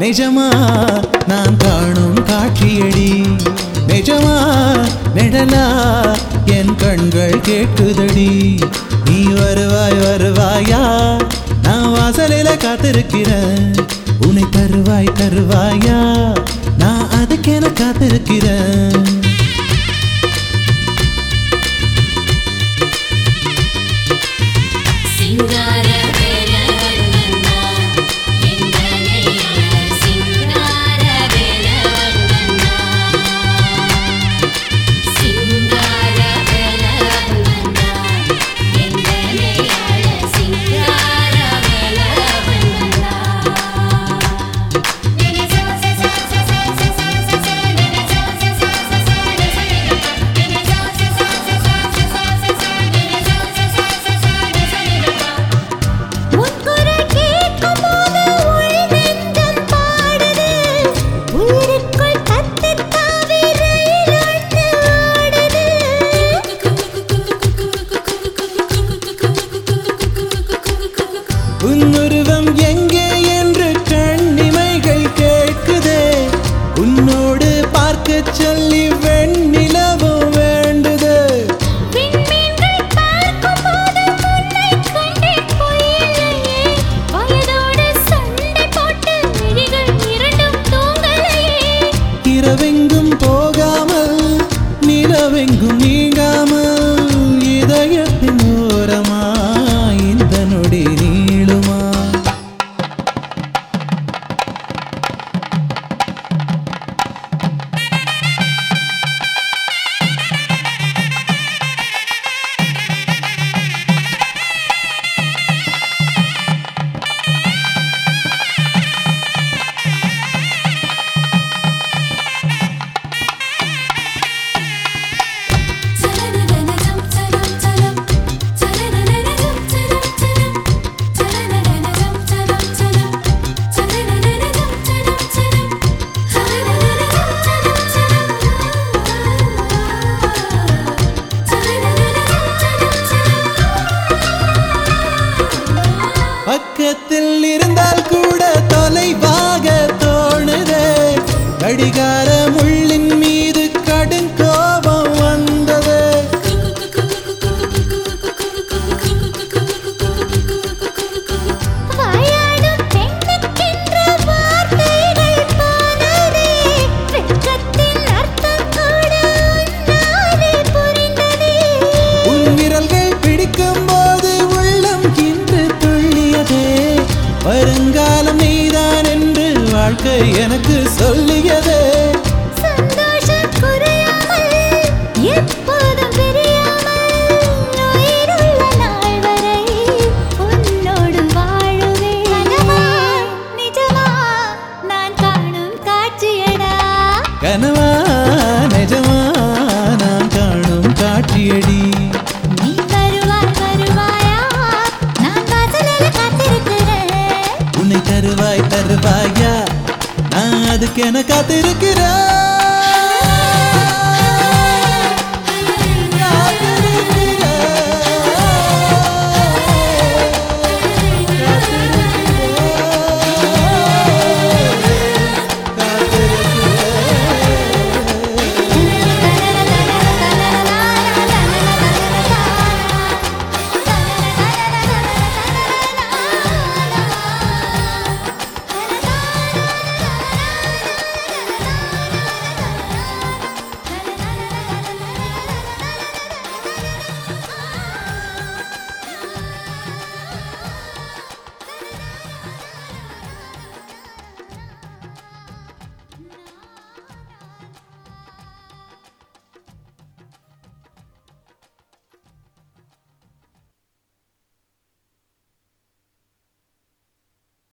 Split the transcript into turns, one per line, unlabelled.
நிஜமா நான் காணும் காட்சியடி நிஜமா நிழலா என் கண்கள் கேட்குதடி நீ வருவாய் வருவாயா நான் வாசலில காத்திருக்கிறேன் உன்னை தருவாய் தருவாயா நான் அதுக்கென காத்திருக்கிறேன்
சிங்கார வேலவண்ணா எங்கனைய சிங்கார வேலவண்ணா சிங்கார வேலவண்ணா எங்கனைய சிங்கார வேலவண்ணா உன் குரல் கேட்கும்போது உள் நெஞ்சம் பாடுது உயிருக்குள் கத்தித் தாவி ரயில் ஒன்று ஓடுது
உன்னுருவம் எங்கே என்று கண்ணிமைகள் கேட்குதே உன்னோடு பார்க்கச் சொல்லி வெண்ணிலவும் வேண்டுது
விண்மீன்கள் பார்க்கும்போது உன்னைக் கண்டேன் பொய்யில்லையே வயதோடு சண்டை போட்டு விழிகள் இரண்டும் தூங்கலையே
இரவெங்கும் போகாமல் நிலவெங்கும் நீங்காமல் இதயத்தின் ஓரமா இந்த நொடி நீளுமா பக்கத்தில் இருந்தால் கூட தொலைவாக தோணுதே கடிகார முள்ளின் மீது கடும் கோபம் வந்தது
வாயாடும் பெண்ணுக்கென்ற வார்த்தைகள் போனதே வெட்கத்தின் அர்த்தம் கூட உன்னாலே புரிந்ததே
உன் விரல்கள் பிடிக்கும் போது உள்ளம் இன்று துள்ளியதே வருங்காலம் நீதான் என்று வாழ்க்கை எனக்கு சொல்லியதே
சந்தோஷம் குறையாமல் எப்போதும் பிரியாமல் உயிருள்ள நாள் வரை உன்னோடு வாழுவேன் கனவா நிஜமா நான் காணும் காட்சியடா
கனவா நிஜமா நான் காணும் காட்சியடி
நீ வருவாய் வருவாயா நான் வாசலில் காத்திருக்கிறேன்
உன்னை தருவாய் தருவாயா நான் அதுக்கென காத்திருக்கிறேன்